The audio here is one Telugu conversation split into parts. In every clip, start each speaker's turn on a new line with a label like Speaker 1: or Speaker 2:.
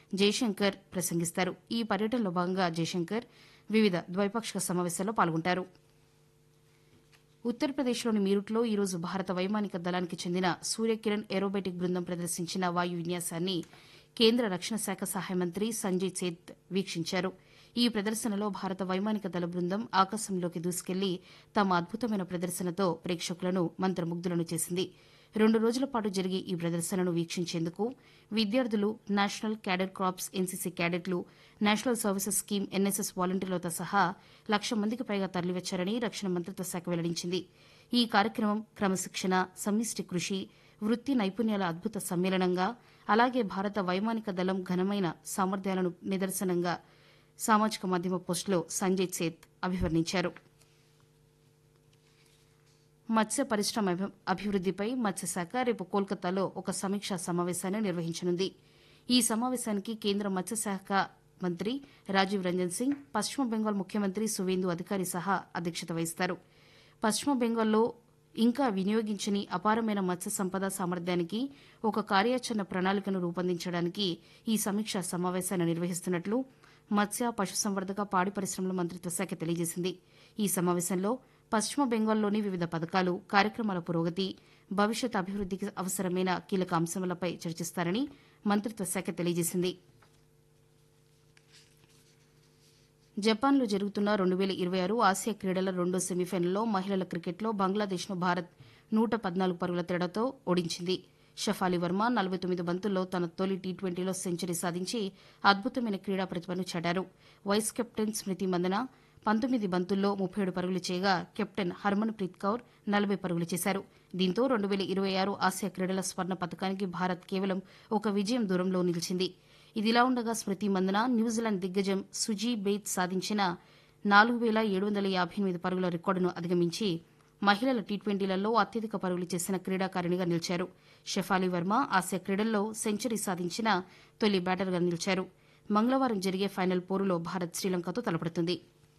Speaker 1: జయశంకర్ ప్రసంగిస్తారు ఈ పర్యటనలో భాగంగా జయశంకర్ వివిధ ద్వైపాక్షిక సమావేశాల్లో పాల్గొంటారు ఉత్తరప్రదేశ్లోని మీరుట్లో ఈరోజు భారత వైమానిక దళానికి చెందిన సూర్యకిరణ్ ఏరోబెటిక్ బృందం ప్రదర్శించిన వాయు విన్యాసాన్ని కేంద్ర రక్షణ శాఖ సహాయ మంత్రి సంజయ్ సేత్ వీక్షించారు ఈ ప్రదర్శనలో భారత వైమానిక దళ బృందం ఆకాశంలోకి దూసుకెళ్లి తమ అద్భుతమైన ప్రదర్శనతో ప్రేక్షకులను మంత్రముగ్ధులను చేసింది రెండు రోజుల పాటు జరిగే ఈ ప్రదర్శనను వీక్షించేందుకు విద్యార్థులు నేషనల్ క్యాడెట్ క్రాప్స్ ఎన్సీసీ క్యాడెట్లు నేషనల్ సర్వీసెస్ స్కీమ్ ఎన్ఎస్ఎస్ వాలంటీర్లతో సహా లక్ష మందికి పైగా తరలివచ్చారని రక్షణ మంత్రిత్వ శాఖ వెల్లడించింది ఈ కార్యక్రమం క్రమశిక్షణ సమిష్టి కృషి వృత్తి నైపుణ్యాల అద్భుత సమ్మేళనంగా అలాగే భారత వైమానిక దళం ఘనమైన సామర్థ్యాలను నిదర్శనంగా సామాజిక మాధ్యమ పోస్టులో సంజయ్ సేత్ అభివర్ణించారు మత్స్య పరిశ్రమ అభి- అభివృద్దిపై మత్స్యశాఖ రేపు కోల్కతాలో ఒక సమీక్షా సమావేశాన్ని నిర్వహించనుంది ఈ సమావేశానికి కేంద్ర మత్స్యశాఖ మంత్రి రాజీవ్ రంజన్ సింగ్ పశ్చిమ బెంగాల్ ముఖ్యమంత్రి సువేందు అధికారి సహా అధ్యక్షత వహిస్తారు పశ్చిమ బెంగాల్లో ఇంకా వినియోగించని అపారమైన మత్స్య సంపద సామర్థ్యానికి ఒక కార్యాచరణ ప్రణాళికను రూపొందించడానికి ఈ సమీక్షా సమావేశాన్ని నిర్వహిస్తున్నట్లు మత్స్య పశుసంవర్ధక పాడి పరిశ్రమల మంత్రిత్వ శాఖ తెలియజేసింది ఈ సమావేశంలో పశ్చిమ బెంగాల్లోని వివిధ పథకాలు కార్యక్రమాల పురోగతి భవిష్యత్ అభివృద్దికి అవసరమైన కీలక అంశములపై చర్చిస్తారని మంత్రిత్వ శాఖ తెలియజేసింది జపాన్లో జరుగుతున్న రెండు వేల ఇరవై ఆరు ఆసియా క్రీడల రెండో సెమీఫైనల్లో మహిళల క్రికెట్లో బంగ్లాదేశ్ను భారత్ నూట పద్నాలుగు పరుగుల తేడాతో ఓడించింది షఫాలి వర్మ నలభై తొమ్మిది బంతుల్లో తన తొలి టీ ట్వంటీలో సెంచరీ సాధించి అద్భుతమైన క్రీడా ప్రతిభను చాటారు వైస్ కెప్టెన్ స్మృతి మందన పంతొమ్మిది బంతుల్లో ముప్పై ఏడు పరుగులు చేయగా కెప్టెన్ హర్మన్ ప్రీత్ కౌర్ నలభై పరుగులు చేశారు దీంతో రెండు వేల ఇరవై ఆరు ఆసియా క్రీడల స్వర్ణ పథకానికి భారత్ కేవలం ఒక విజయం దూరంలో నిలిచింది ఇదిలా ఉండగా స్మృతి మందన న్యూజిలాండ్ దిగ్గజం సుజీ బెయిత్ సాధించిన నాలుగు వేల ఏడు వందల యాభై ఎనిమిది పరుగుల రికార్డును అధిగమించి మహిళల టీ ట్వంటీలలో అత్యధిక పరుగులు చేసిన క్రీడాకారిణిగా నిలిచారు షెఫాలి వర్మ ఆసియా క్రీడల్లో సెంచరీ సాధించిన తొలి బ్యాటర్గా నిలిచారు మంగళవారం జరిగే ఫైనల్ పోరులో భారత్ శ్రీలంకతో తలపడుతుంది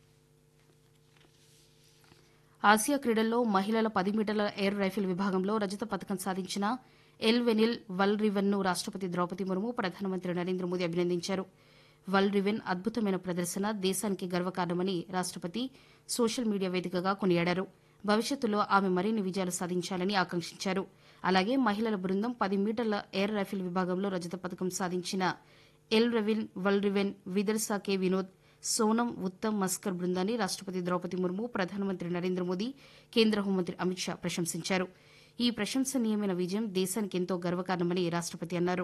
Speaker 1: ఆసియా క్రీడల్లో మహిళల పది మీటర్ల ఎయిర్ రైఫిల్ విభాగంలో రజత పథకం సాధించిన ఎల్ వెనిల్ వల్ రివెన్ను రాష్టపతి ద్రౌపది ముర్ము ప్రధానమంత్రి నరేంద్ర మోదీ అభినందించారు వల్ రివెన్ అద్భుతమైన ప్రదర్శన దేశానికి గర్వకారణమని రాష్టపతి సోషల్ మీడియా వేదికగా కొనియాడారు భవిష్యత్తులో ఆమె మరిన్ని విజయాలు సాధించాలని ఆకాంక్షించారు అలాగే మహిళల బృందం పది మీటర్ల ఎయిర్ రైఫిల్ విభాగంలో రజత పథకం సాధించిన ఎల్ రెవిన్ వల్ రివెన్ విదర్సా కే వినోద్ సోనం ఉత్తమ్ మస్కర్ బృందాన్ని రాష్టపతి ద్రౌపది ముర్ము ప్రధానమంత్రి నరేంద్ర మోదీ కేంద్ర హోంమంత్రి అమిత్ షా ప్రశంసించారు ఈ ప్రశంసనీయమైన విజయం దేశానికి ఎంతో గర్వకారణమని రాష్టపతి అన్నారు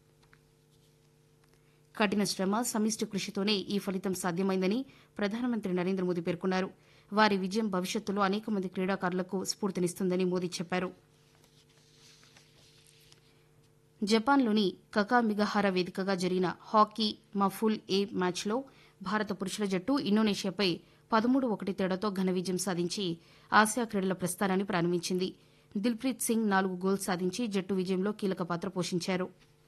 Speaker 1: కఠిన శ్రమ సమిష్టి కృషితోనే ఈ ఫలితం సాధ్యమైందని ప్రధానమంత్రి నరేంద్ర మోదీ పేర్కొన్నారు వారి విజయం భవిష్యత్తులో అనేక మంది క్రీడాకారులకు స్ఫూర్తినిస్తుందని మోదీ చెప్పారు జపాన్లోని కకామిగహార వేదికగా జరిగిన హాకీ మఫుల్ ఏ మ్యాచ్లో భారత పురుషుల జట్టు ఇండోనేషియాపై పదమూడు ఒకటి తేడాతో ఘన విజయం సాధించి ఆసియా క్రీడల ప్రస్థానాన్ని ప్రారంభించింది దిల్ప్రీత్ సింగ్ నాలుగు గోల్స్ సాధించి జట్టు విజయంలో కీలక పాత్ర పోషించారు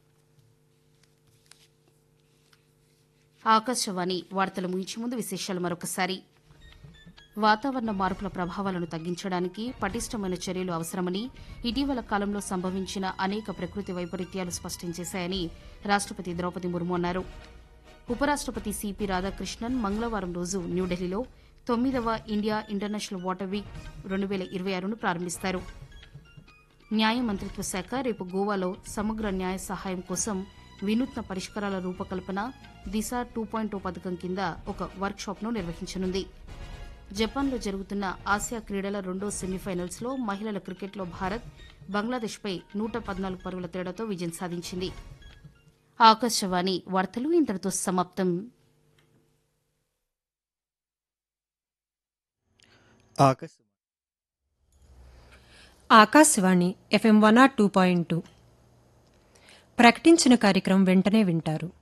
Speaker 1: ఆకాశవాణి వార్తలు ముగించే ముందు విశేషాలు మరొకసారి వాతావరణ మార్పుల ప్రభావాలను తగ్గించడానికి పటిష్టమైన చర్యలు అవసరమని ఇటీవల కాలంలో సంభవించిన అనేక ప్రకృతి వైపరీత్యాలు స్పష్టం చేశాయని రాష్టపతి ద్రౌపది ముర్ము అన్నారు ఉపరాష్టపతి సిపి రాధాకృష్ణన్ మంగళవారం రోజు న్యూఢిల్లీలో తొమ్మిదవ ఇండియా ఇంటర్నేషనల్ వాటర్ వీక్ రెండు వేల ఇరవై ఆరును ప్రారంభిస్తారు న్యాయ మంత్రిత్వ శాఖ రేపు గోవాలో సమగ్ర న్యాయ సహాయం కోసం వినూత్న పరిష్కారాల రూపకల్పన దిశ టూ పాయింట్ పథకం కింద ఒక వర్క్షాప్ను నిర్వహించనుంది జపాన్లో జరుగుతున్న ఆసియా క్రీడల రెండో సెమీఫైనల్స్లో మహిళల క్రికెట్లో భారత్ బంగ్లాదేశ్పై నూట పద్నాలుగు పరుగుల తేడాతో విజయం సాధించింది ఆకాశవాణి వార్తలు ఇంతటితో సమాప్తం
Speaker 2: ఆకాశ
Speaker 3: Akashvani F M one R two point two ప్రకటించిన కార్యక్రమం వెంటనే వింటారు